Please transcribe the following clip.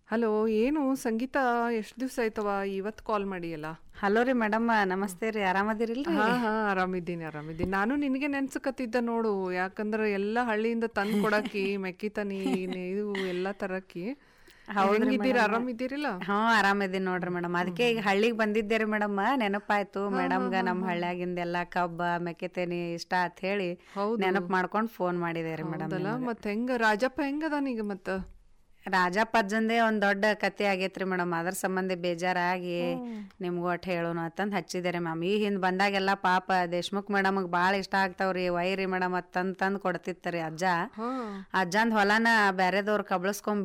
hello ಏನು ಸಂಗೀತ ಎಷ್ಟು ದಿವಸ ಆಯ್ತವ ಇವತ್ತು ಕಾಲ್ ಮಾಡಿಯಲ್ಲ ಹಲೋ ರೀ ಮೇಡಮ್ ನಮಸ್ತೆ ರೀ ಆರಾಮದಿರಿಲ್ರಿ ಹಾ ಹಾ ಆರಾಮಿದ್ದೀನಿ ಆರಾಮಿದ್ದೀನಿ ನಾನು ನಿನಗೆ ನೆನ್ಸಕತ್ತಿದ್ದ ನೋಡು ಯಾಕಂದ್ರೆ ಎಲ್ಲ ಹಳ್ಳಿಯಿಂದ ತಂದು ಕೊಡಾಕಿ ಮೆಕ್ಕಿತನಿ ಇದು ಎಲ್ಲ ತರಕಿ ಹೆಂಗಿದ್ದೀರಿ ಆರಾಮಿದ್ದೀರಿಲ್ಲ ಹ್ಞೂ ಆರಾಮಿದ್ದೀನಿ ನೋಡ್ರಿ ಮೇಡಮ್ ಅದಕ್ಕೆ ಈಗ ಹಳ್ಳಿಗೆ ಬಂದಿದ್ದೆ ರೀ ಮೇಡಮ್ ನೆನಪಾಯ್ತು ಮೇಡಮ್ಗ ನಮ್ಮ ಹಳ್ಳಿಯಾಗಿಂದೆಲ್ಲ ಕಬ್ಬ ಮೆಕ್ಕೆತೇನಿ ಇಷ್ಟ ಅಂತ ಹೇಳಿ ನೆನಪು ಮಾಡ್ಕೊಂಡು ಫೋನ್ ಮಾಡಿದೆ ರೀ ಮೇಡಮ್ ಹೌದಲ್ಲ ಮತ್ ಹೆಂಗ ರಾಜಪ್ಪ ಹೆಂಗದಾನೀಗ ಮತ್ತ ರಾಜಪ್ಪ ಅಜ್ಜಂದೇ ಒಂದ್ ದೊಡ್ಡ ಕತೆ ಆಗೈತ್ರಿ ಮೇಡಮ್ ಅದ್ರ ಸಂಬಂಧ ಬೇಜಾರಾಗಿ ನಿಮ್ಗೂ ಒಟ್ಟು ಹೇಳೋಣ ಅಂತಂದ್ ಹಚ್ಚಿದೆ ರೀ ಮ್ಯಾಮ್ ಈ ಹಿಂದ್ ಬಂದಾಗೆಲ್ಲ ಪಾಪ ದೇಶ್ಮುಖ್ ಮೇಡಮ್ಗೆ ಭಾಳ ಇಷ್ಟ ಆಗ್ತಾವ್ರಿ ವೈರಿ ಮೇಡಮ್ ಅತ್ ತಂದ್ ತಂದ್ ಕೊಡ್ತಿತ್ತರಿ ಅಜ್ಜ ಹಾ ಅಜ್ಜಂದ್ ಹೊಲನ ಬ್ಯಾರೆದವ್ರು ಕಬಳಸ್ಕೊಂಡ್